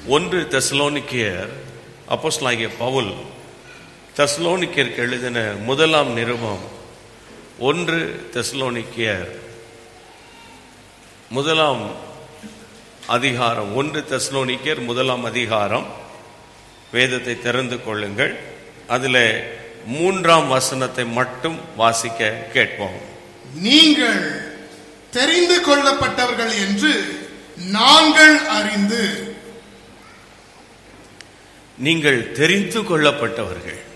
ஒன்று தெசலோனிக்கியர் அப்போஸ்தலனாகிய பவுல் தெசலோனிக்கியருக்கு எழுதின முதலாம் நிருபம் ஒன்று தெசலோனிக்கியர் முதலாம் அதிகாரம் ஒன்று தெசலோனிக்கியர் முதலாம் அதிகாரம் வேதத்தை திறந்து கொள்ளுங்கள் அதில் மூன்றாம் வசனத்தை மட்டும் வாசிக்க கேட்போம் நீங்கள் தெரிந்து கொள்ளப்பட்டவர்கள் என்று நாங்கள் அறிந்து நீங்கள் தெரிந்து கொள்ளப்பட்டவர்கள்